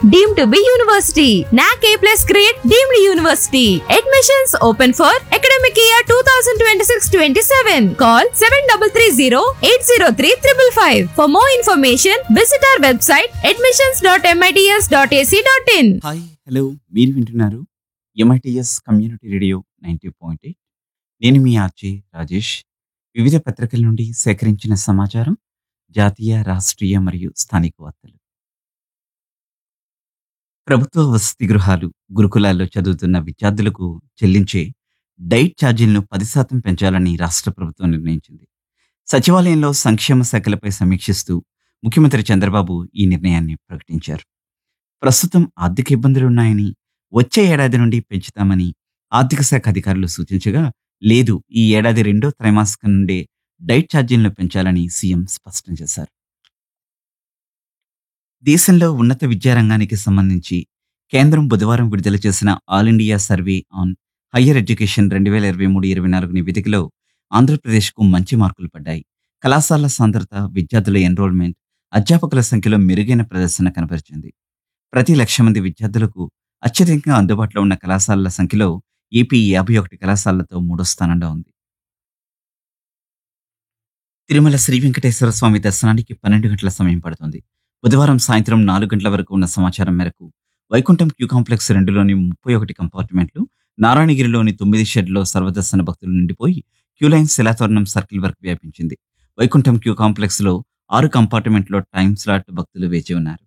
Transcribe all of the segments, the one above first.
deemed to be university. NAC A plus grade deemed university. Admissions open for academic year 2026-27. Call 7330-803-555. For more information, visit our website admissions.mits.ac.in. Hi hello మీరు వింటున్నారు MITS community radio ninety point eight నేను మీ RJ Rajesh వివిధ పత్రికల నుండి సేకరించిన సమాచారం జాతీయ రాష్ట్రీయ మరియు స్థానిక వార్తలు ప్రభుత్వ వసతి గృహాలు గురుకులాల్లో చదువుతున్న విద్యార్థులకు చెల్లించే డైట్ ఛార్జీలను పది శాతం పెంచాలని రాష్ట్ర ప్రభుత్వం నిర్ణయించింది సచివాలయంలో సంక్షేమ శాఖలపై సమీక్షిస్తూ ముఖ్యమంత్రి చంద్రబాబు ఈ నిర్ణయాన్ని ప్రకటించారు ప్రస్తుతం ఆర్థిక ఇబ్బందులు ఉన్నాయని వచ్చే ఏడాది నుండి పెంచుతామని ఆర్థిక శాఖ అధికారులు సూచించగా లేదు ఈ ఏడాది రెండో త్రైమాసికం నుండే డైట్ ఛార్జీలను పెంచాలని సీఎం స్పష్టం చేశారు దేశంలో ఉన్నత విద్యారంగానికి సంబంధించి కేంద్రం బుధవారం విడుదల చేసిన all India survey on higher education రెండు వేల ఇరవై మూడు ఇరవై నాలుగు నివేదికలో ఆంధ్రప్రదేశ్కు మంచి మార్కులు పడ్డాయి కళాశాల సాంద్రత విద్యార్థుల ఎన్రోల్మెంట్ అధ్యాపకుల సంఖ్యలో మెరుగైన ప్రదర్శన కనబరిచింది ప్రతి లక్ష మంది విద్యార్థులకు అత్యధికంగా అందుబాటులో ఉన్న కళాశాలల సంఖ్యలో ఏపీ యాభై ఒకటి కళాశాలలతో మూడో స్థానంలో ఉంది తిరుమల శ్రీ వెంకటేశ్వర స్వామి దర్శనానికి పన్నెండు గంటల సమయం పడుతుంది బుధవారం సాయంత్రం నాలుగు గంటల వరకు ఉన్న సమాచారం మేరకు వైకుంఠం క్యూ కాంప్లెక్స్ రెండులోని ముప్పై ఒకటి కంపార్ట్మెంట్లు నారాయణగిరిలోని తొమ్మిది షెడ్లో సర్వదర్శన భక్తులు నిండిపోయి క్యూ లైన్ శిలాతోరణం సర్కిల్ వరకు వ్యాపించింది వైకుంఠం క్యూ కాంప్లెక్స్ లో ఆరు కంపార్ట్మెంట్లో టైం స్లాట్ భక్తులు వేచి ఉన్నారు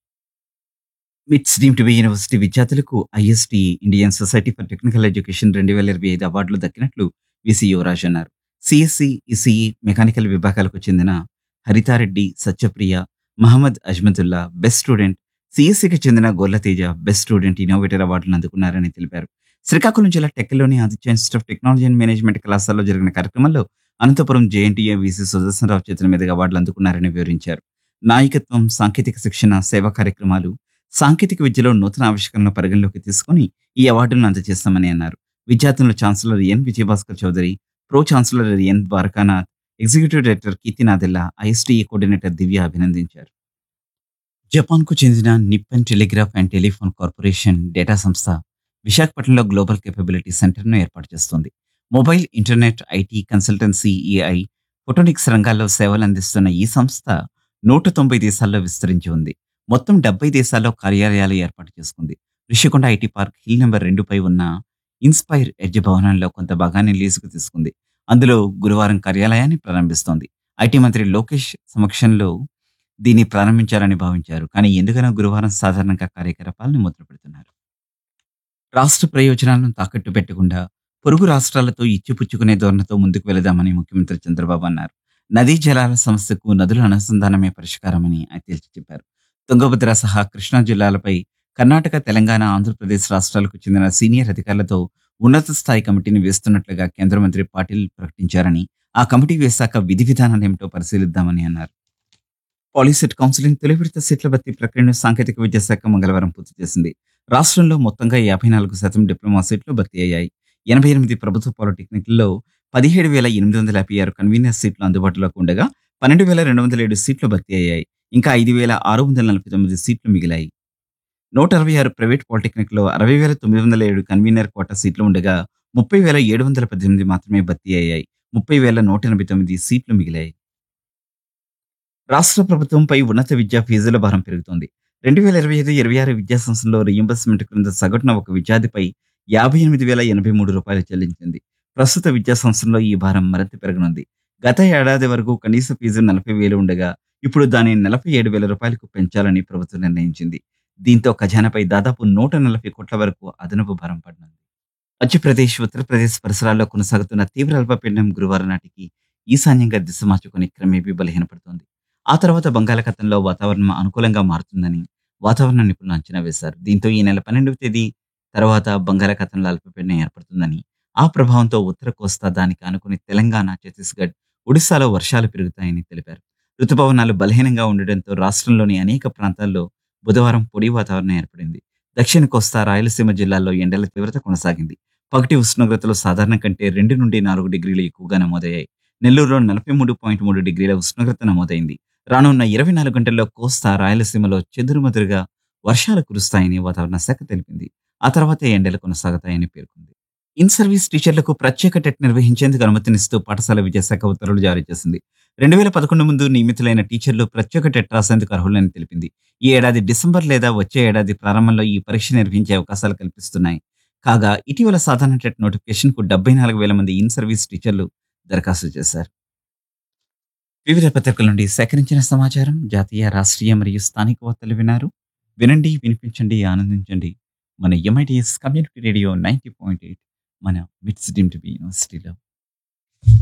MITS deemed to be university విద్యార్థులకు IST Indian society for technical education రెండు వేల ఇరవై ఐదు అవార్డులు దక్కినట్లు విసి యువరాజ్ అన్నారు సిఎస్సి ఇసిఈ మెకానికల్ విభాగాలకు చెందిన హరితారెడ్డి సత్యప్రియ మహమ్మద్ అజ్మతుల్లా బెస్ట్ స్టూడెంట్ సిఎస్సికి చెందిన గొల్లతేజ బెస్ట్ స్టూడెంట్ ఇన్నోవేటర్ అవార్డులను అందుకున్నారని తెలిపారు శ్రీకాకుళం జిల్లా టెక్కలోని Aditya institute of technology and management కళాశాలలో జరిగిన కార్యక్రమంలో అనంతపురం జేఎన్టీఏ వీసీ సుదర్శనరావు చేతుల మీదుగా అవార్డులు అందుకున్నారని వివరించారు నాయకత్వం సాంకేతిక శిక్షణ సేవా కార్యక్రమాలు సాంకేతిక విద్యలో నూతన ఆవిష్కరణను పరిగణలోకి తీసుకుని ఈ అవార్డులను అందజేస్తామని అన్నారు విద్యార్థులను chancellor N Vijayabhaskar Chowdary pro chancellor N Dwarakanath executive director Keerthi Nadella ISTE coordinator Divya అభినందించారు జపాన్కు చెందిన Nippon telegraph and telephone corporation data సంస్థ విశాఖపట్నంలో గ్లోబల్ కేపబిలిటీ సెంటర్ను ఏర్పాటు చేస్తోంది mobile internet IT consultancy AI photonics రంగాల్లో సేవలు అందిస్తున్న ఈ సంస్థ నూట తొంభై దేశాల్లో విస్తరించి ఉంది మొత్తం డెబ్బై దేశాల్లో కార్యాలయాలు ఏర్పాటు చేసుకుంది Rushikonda IT park hill number రెండుపై ఉన్న ఇన్స్పైర్ ఎడ్జ్ భవనంలో కొంత భాగాన్ని లీజుకు తీసుకుంది అందులో గురువారం కార్యాలయాన్ని ప్రారంభిస్తోంది ఐటీ మంత్రి లోకేష్ సమక్షంలో దీన్ని ప్రారంభించాలని భావించారు కానీ ఎందుకనో గురువారం సాధారణంగా కార్యకలాపాలను మొదలుపెడుతున్నారు రాష్ట్ర ప్రయోజనాలను తాకట్టు పెట్టకుండా పొరుగు రాష్ట్రాలతో ఇచ్చిపుచ్చుకునే ధోరణితో ముందుకు వెళదామని ముఖ్యమంత్రి చంద్రబాబు అన్నారు నదీ జలాల సమస్యకు నదుల అనుసంధానమే పరిష్కారమని ఆయన తేల్చి చెప్పారు తుంగభద్ర సహా కృష్ణా జిల్లాలపై కర్ణాటక తెలంగాణ ఆంధ్రప్రదేశ్ రాష్ట్రాలకు చెందిన సీనియర్ అధికారులతో ఉన్నత స్థాయి కమిటీని వేస్తున్నట్లుగా కేంద్ర మంత్రి పాటిల్ ప్రకటించారని ఆ కమిటీ వేశాక విధి విధానాలు ఏమిటో పరిశీలిద్దామని అన్నారు పాలిసెట్ కౌన్సిలింగ్ తొలి విడత సీట్ల భర్తీ ప్రక్రియను సాంకేతిక విద్యాశాఖ మంగళవారం పూర్తి చేసింది రాష్ట్రంలో మొత్తంగా యాభై నాలుగు శాతం డిప్లొమా సీట్లు భర్తీ అయ్యాయి ఎనభై ఎనిమిది ప్రభుత్వ పాలిటెక్నిక్లలో పదిహేడు వేల ఎనిమిది వందల యాభై ఆరు కన్వీనర్ సీట్లు అందుబాటులోకి ఉండగా పన్నెండు వేల రెండు వందల ఏడు సీట్లు భర్తీ అయ్యాయి ఇంకా ఐదు వేల ఆరు వందల నలభై తొమ్మిది సీట్లు మిగిలాయి నూట అరవై ఆరు ప్రైవేట్ పాలిటెక్నిక్లో అరవై వేల తొమ్మిది వందల ఏడు కన్వీనర్ కోటా సీట్లు ఉండగా ముప్పై వేల ఏడు వందల పద్దెనిమిది మాత్రమే భర్తీ అయ్యాయి ముప్పై వేల నూట ఎనభై తొమ్మిది సీట్లు మిగిలాయి రాష్ట్ర ప్రభుత్వంపై ఉన్నత విద్యా ఫీజుల భారం పెరుగుతోంది రెండు వేల ఇరవై ఐదు ఇరవై ఆరు విద్యా సంస్థల్లో రీయింబర్స్మెంట్ క్రింద సగటున ఒక విద్యార్థిపై యాభై ఎనిమిది వేల ఎనభై మూడు రూపాయలు చెల్లించింది ప్రస్తుత విద్యా సంస్థల్లో ఈ భారం మరింత పెరగనుంది గత ఏడాది వరకు కనీస ఫీజు నలభై వేలు ఉండగా ఇప్పుడు దాన్ని నలభై ఏడు వేల రూపాయలకు పెంచాలని ప్రభుత్వం నిర్ణయించింది దీంతో ఖజానాపై దాదాపు నూట నలభై కోట్ల వరకు అదనపు భారం పడనుంది మధ్యప్రదేశ్ ఉత్తరప్రదేశ్ పరిసరాల్లో కొనసాగుతున్న తీవ్ర అల్పపీడనం గురువారం నాటికి ఈశాన్యంగా దిశ మార్చుకుని క్రమేపీ బలహీనపడుతోంది ఆ తర్వాత బంగాళాఖాతంలో వాతావరణం అనుకూలంగా మారుతుందని వాతావరణ నిపుణులు అంచనా వేశారు దీంతో ఈ నెల పన్నెండవ తేదీ తర్వాత బంగాళాఖాతంలో అల్పపీడనం ఏర్పడుతుందని ఆ ప్రభావంతో ఉత్తర కోస్తా దానికి అనుకుని తెలంగాణ ఛత్తీస్గఢ్ ఒడిశాలో వర్షాలు పెరుగుతాయని తెలిపారు ఋతుపవనాలు బలహీనంగా ఉండడంతో రాష్ట్రంలోని అనేక ప్రాంతాల్లో బుధవారం పొడి వాతావరణం ఏర్పడింది దక్షిణ కోస్తా రాయలసీమ జిల్లాల్లో ఎండల తీవ్రత కొనసాగింది పగటి ఉష్ణోగ్రతలు సాధారణ కంటే రెండు నుండి నాలుగు డిగ్రీలు ఎక్కువగా నమోదయ్యాయి నెల్లూరులో నలభై మూడు పాయింట్ మూడు డిగ్రీల ఉష్ణోగ్రత నమోదైంది రానున్న ఇరవై నాలుగు గంటల్లో కోస్తా రాయలసీమలో చెదురుమదురుగా వర్షాలు కురుస్తాయని వాతావరణ శాఖ తెలిపింది ఆ తర్వాత ఎండలు కొనసాగుతాయని పేర్కొంది ఇన్ సర్వీస్ టీచర్లకు ప్రత్యేక టెట్ నిర్వహించేందుకు అనుమతినిస్తూ పాఠశాల విద్యాశాఖ ఉత్తర్వులు జారీ చేసింది రెండు వేల పదకొండు ముందు నియమితులైన టీచర్లు ప్రత్యేక టెట్ రాసేందుకు అర్హులని తెలిపింది ఈ ఏడాది డిసెంబర్ లేదా వచ్చే ఏడాది ప్రారంభంలో ఈ పరీక్ష నిర్వహించే అవకాశాలు కల్పిస్తున్నాయి కాగా ఇటీవల సాధారణ టెట్ నోటిఫికేషన్ కు డెబ్బై నాలుగు వేల మంది ఇన్ సర్వీస్ టీచర్లు దరఖాస్తు చేశారు వివిధ పత్రికల నుండి సేకరించిన సమాచారం జాతీయ రాష్ట్రీయ మరియు స్థానిక వార్తలు వినారు వినండి వినిపించండి ఆనందించండి మన MITS community radio ninety point eight మన మిట్స్ డిమ్ యూనివర్సిటీలో